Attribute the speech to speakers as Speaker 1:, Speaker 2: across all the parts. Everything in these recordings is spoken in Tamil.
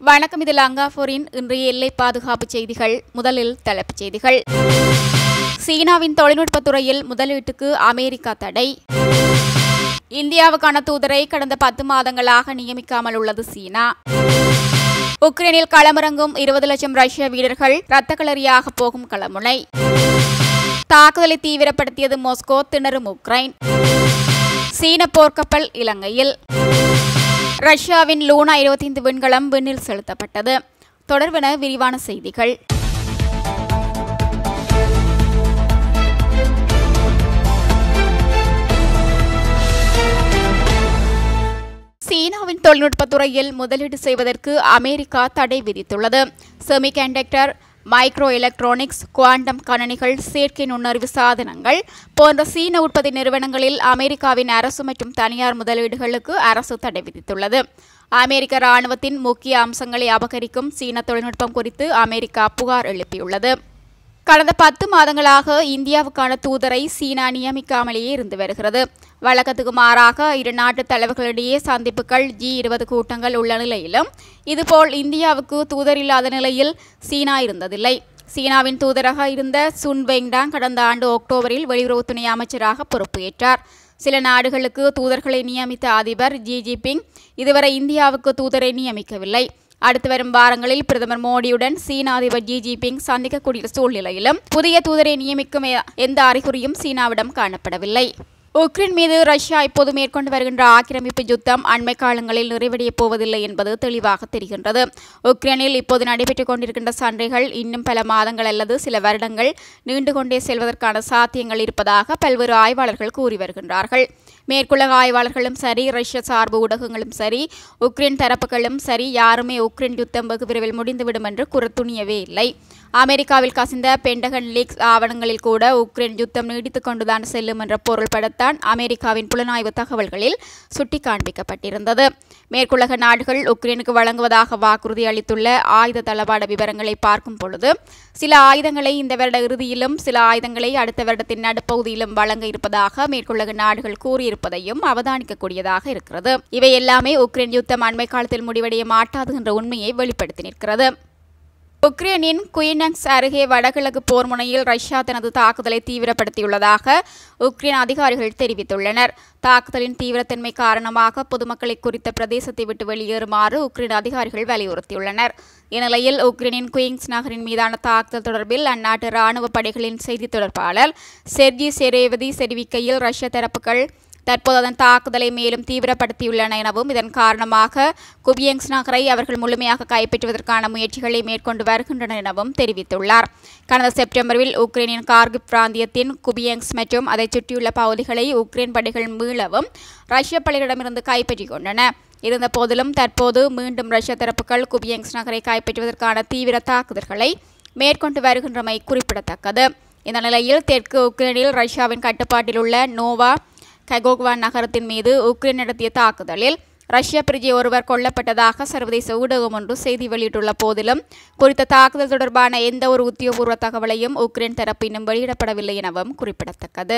Speaker 1: வணக்கம் இது லங்காபூரின் இன்றைய எல்லை பாதுகாப்பு செய்திகள் முதலில் தலைப்புச் செய்திகள் சீனாவின் தொழில்நுட்பத் துறையில் முதலீட்டுக்கு அமெரிக்கா தடை இந்தியாவுக்கான தூதரை கடந்த பத்து மாதங்களாக நியமிக்காமல் உள்ளது சீனா உக்ரைனில் களமிறங்கும் இருபது லட்சம் ரஷ்ய வீரர்கள் இரத்த களரியாக போகும் களமுனை தாக்குதலை தீவிரப்படுத்தியது மாஸ்கோ திணறும் உக்ரைன் சீன போர்க்கப்பல் இலங்கையில் ரஷ்யாவின் லூனா இருபத்தைந்து விண்கலம் விண்ணில் செலுத்தப்பட்டது தொடர்பென விரிவான செய்திகள் சீனாவின் தொழில்நுட்பத் துறையில் முதலீடு செய்வதற்கு அமெரிக்கா தடை விதித்துள்ளது செமிகண்டக்டர் மைக்ரோ எலக்ட்ரானிக்ஸ் குவாண்டம் கணனிகள் செயற்கை நுண்ணறிவு சாதனங்கள் போன்ற சீன உற்பத்தி நிறுவனங்களில் அமெரிக்காவின் அரசு மற்றும் தனியார் முதலீடுகளுக்கு அரசு தடை விதித்துள்ளது அமெரிக்க ராணுவத்தின் முக்கிய அம்சங்களை அபகரிக்கும் சீன தொழில்நுட்பம் குறித்து அமெரிக்கா புகார் எழுப்பியுள்ளது கடந்த பத்து மாதங்களாக இந்தியாவுக்கான தூதரை சீனா நியமிக்காமலேயே இருந்து வருகிறது வழக்கத்துக்கு மாறாக இரு நாட்டு தலைவர்களிடையே சந்திப்புகள் ஜி இருபது கூட்டங்கள் உள்ள நிலையிலும் இதுபோல் இந்தியாவுக்கு தூதர் இல்லாத நிலையில் சீனா இருந்ததில்லை சீனாவின் தூதராக இருந்த சுன் வெங்டாங் கடந்த ஆண்டு அக்டோபரில் வெளியுறவு துணை அமைச்சராக பொறுப்பேற்றார் சில நாடுகளுக்கு தூதர்களை நியமித்த அதிபர் ஜி ஜிபிங் இதுவரை இந்தியாவுக்கு தூதரை நியமிக்கவில்லை அடுத்து வரும் வாரங்களில் பிரதமர் மோடியுடன் சீன அதிபர் ஜி ஜிபிங் சந்திக்கக்கூடிய சூழ்நிலையிலும் புதிய தூதரை நியமிக்கும் எ- எந்த அறிகுறியும் சீனாவிடம் காணப்படவில்லை உக்ரைன் மீது ரஷ்யா இப்போது மேற்கொண்டு வருகின்ற ஆக்கிரமிப்பு யுத்தம் அண்மை காலங்களில் நிறைவடையப் போவதில்லை என்பது தெளிவாக தெரிகின்றது உக்ரைனில் இப்போது நடைபெற்றுக் கொண்டிருக்கின்ற சண்டைகள் இன்னும் பல மாதங்கள் அல்லது சில வருடங்கள் நீண்டு கொண்டே செல்வதற்கான சாத்தியங்கள் இருப்பதாக பல்வேறு ஆய்வாளர்கள் கூறி வருகின்றார்கள் மேற்குலக ஆய்வாளர்களும் சரி ரஷ்ய சார்பு ஊடகங்களும் சரி உக்ரைன் தரப்புகளும் சரி யாருமே உக்ரைன் யுத்தம் வெகு விரைவில் முடிந்துவிடும் என்று கூற துணியவே இல்லை அமெரிக்காவில் கசிந்த பெண்டகன் லீக்ஸ் ஆவணங்களில் கூட உக்ரைன் யுத்தம் நீடித்துக் கொண்டுதான் செல்லும் என்ற பொருள்படத்தான் அமெரிக்காவின் புலனாய்வு தகவல்களில் சுட்டி காண்பிக்கப்பட்டிருந்தது மேற்குலக நாடுகள் உக்ரைனுக்கு வழங்குவதாக வாக்குறுதி அளித்துள்ள ஆயுத தளவாட விவரங்களை பார்க்கும் பொழுது சில ஆயுதங்களை இந்த வருட இறுதியிலும் சில ஆயுதங்களை அடுத்த வருடத்தின் நடுப்பகுதியிலும் வழங்க இருப்பதாக மேற்குலக நாடுகள் கூறியிருப்பதையும் அவதானிக்கக்கூடியதாக இருக்கிறது இவை எல்லாமே உக்ரைன் யுத்தம் அண்மை காலத்தில் முடிவடைய மாட்டாது என்ற உண்மையை வெளிப்படுத்தி நிற்கிறது உக்ரைனின் குயினக்ஸ் அருகே வடகிழக்கு போர் முனையில் ரஷ்யா தனது தாக்குதலை தீவிரப்படுத்தியுள்ளதாக உக்ரைன் அதிகாரிகள் தெரிவித்துள்ளனர் தாக்குதலின் தீவிரத்தன்மை காரணமாக பொதுமக்களை குறித்த பிரதேசத்தை விட்டு வெளியேறுமாறு உக்ரைன் அதிகாரிகள் வலியுறுத்தியுள்ளனர் இந்நிலையில் உக்ரைனின் குயிங்ஸ் நகரின் மீதான தாக்குதல் தொடர்பில் அந்நாட்டு ராணுவ படைகளின் செய்தி தொடர்பாளர் செர்ஜி செரேவதி தெரிவிக்கையில் ரஷ்ய தரப்புகள் தற்போது அதன் தாக்குதலை மேலும் தீவிரப்படுத்தியுள்ளன எனவும் இதன் காரணமாக குபியங்ஸ் நகரை அவர்கள் முழுமையாக கைப்பற்றுவதற்கான முயற்சிகளை மேற்கொண்டு வருகின்றனர் எனவும் தெரிவித்துள்ளார் கடந்த செப்டம்பரில் உக்ரைனின் கார்கிப் பிராந்தியத்தின் குபியங்ஸ் மற்றும் அதைச் சுற்றியுள்ள பகுதிகளை உக்ரைன் படைகள் மீளவும் ரஷ்ய படைகளிடமிருந்து கைப்பற்றிக் கொண்டன இருந்த போதிலும் தற்போது மீண்டும் ரஷ்ய தரப்புகள் குபியங்ஸ் நகரை கைப்பற்றுவதற்கான தீவிர தாக்குதல்களை மேற்கொண்டு வருகின்றமை குறிப்பிடத்தக்கது இந்த நிலையில் தெற்கு உக்ரைனில் ரஷ்யாவின் கட்டுப்பாட்டில் உள்ள நோவா ககோக்வான் நகரத்தின் மீது உக்ரைன் நடத்திய தாக்குதலில் ரஷ்ய பிரஜை ஒருவர் கொல்லப்பட்டதாக சர்வதேச ஊடகம் ஒன்று செய்தி வெளியிட்டுள்ள போதிலும் குறித்த தாக்குதல் தொடர்பான எந்த ஒரு உத்தியோகபூர்வ தகவலையும் உக்ரைன் தரப்பு இன்னும் வெளியிடப்படவில்லை எனவும் குறிப்பிடத்தக்கது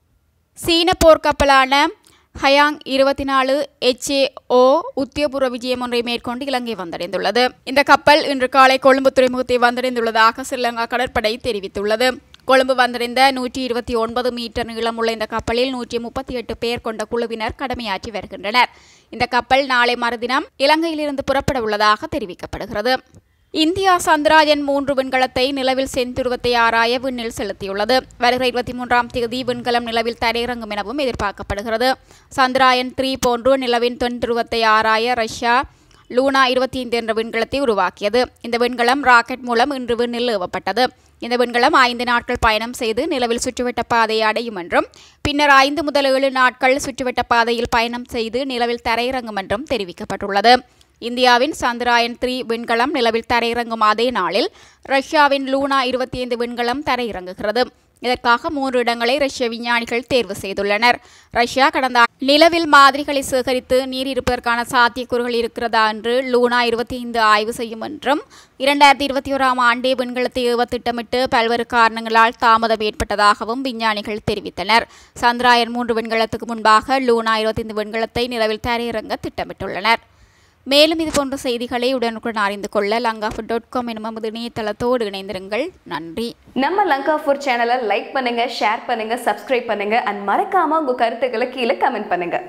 Speaker 1: சீன போர்க்கப்பலான ஹயாங் இருபத்தி நாலு ஓ உத்தியோகபூர்வ விஜயம் ஒன்றை மேற்கொண்டு இலங்கை வந்தடைந்துள்ளது இந்த கப்பல் இன்று காலை கொழும்பு துறைமுகத்தை வந்தடைந்துள்ளதாக ஸ்ரீலங்கா கடற்படை தெரிவித்துள்ளது கொழும்பு வந்தடைந்த நூற்றி இருபத்தி ஒன்பது மீட்டர் நீளமுள்ள இந்த கப்பலில் நூற்றி முப்பத்தி எட்டு பேர் கொண்ட குழுவினர் கடமையாற்றி வருகின்றனர் இந்த கப்பல் நாளை மறுதினம் இலங்கையிலிருந்து புறப்பட உள்ளதாக தெரிவிக்கப்படுகிறது இந்தியா சந்திராயன் மூன்று விண்கலத்தை நிலவில் செந்துருவத்தை ஆராய விண்ணில் செலுத்தியுள்ளது வருகிற இருபத்தி மூன்றாம் தேதி விண்கலம் நிலவில் தரையிறங்கும் எனவும் எதிர்பார்க்கப்படுகிறது சந்திராயன் த்ரீ போன்று நிலவின் தென்துருவத்தை ஆராய ரஷ்யா லூனா இருபத்தி ஐந்து என்ற விண்கலத்தை உருவாக்கியது இந்த விண்கலம் ராக்கெட் மூலம் இன்று விண்ணில் ஏவப்பட்டது இந்த விண்கலம் ஐந்து நாட்கள் பயணம் செய்து நிலவில் சுற்றுவட்ட பாதையை அடையும் என்றும் பின்னர் ஐந்து முதல் ஏழு நாட்கள் சுற்றுவட்ட பாதையில் பயணம் செய்து நிலவில் தரையிறங்கும் என்றும் தெரிவிக்கப்பட்டுள்ளது இந்தியாவின் சந்திராயன் த்ரீ விண்கலம் நிலவில் தரையிறங்கும் அதே நாளில் ரஷ்யாவின் லூனா இருபத்தி ஐந்து விண்கலம் தரையிறங்குகிறது இதற்காக மூன்று இடங்களை ரஷ்ய விஞ்ஞானிகள் தேர்வு செய்துள்ளனர் ரஷ்யா கடந்த ஆ- நிலவில் மாதிரிகளை சேகரித்து நீர் இருப்பதற்கான சாத்தியக்கூறுகள் இருக்கிறதா என்று லூனா இருபத்தி ஐந்து ஆய்வு செய்யும் என்றும் இரண்டாயிரத்தி இருபத்தி ஓராம் ஆண்டே விண்கலத்தை ஏவ திட்டமிட்டு பல்வேறு காரணங்களால் தாமதம் ஏற்பட்டதாகவும் விஞ்ஞானிகள் தெரிவித்தனர் சந்திராயன் மூன்று விண்கலத்துக்கு முன்பாக லூனா இருபத்தைந்து விண்கலத்தை நிலவில் தரையிறங்க திட்டமிட்டுள்ளனர் மேலும் இது போன்ற செய்திகளை உடனுக்குடன் அறிந்து கொள்ள லங்காஃபு டாட் காம் எனும் நமது இணையதளத்தோடு இணைந்திருங்கள் நன்றி
Speaker 2: நம்ம லங்கா ஃபுட் சேனலை லைக் பண்ணுங்க ஷேர் பண்ணுங்க சப்ஸ்கிரைப் பண்ணுங்க அண்ட் மறக்காம உங்க கருத்துக்களை கீழே கமெண்ட் பண்ணுங்க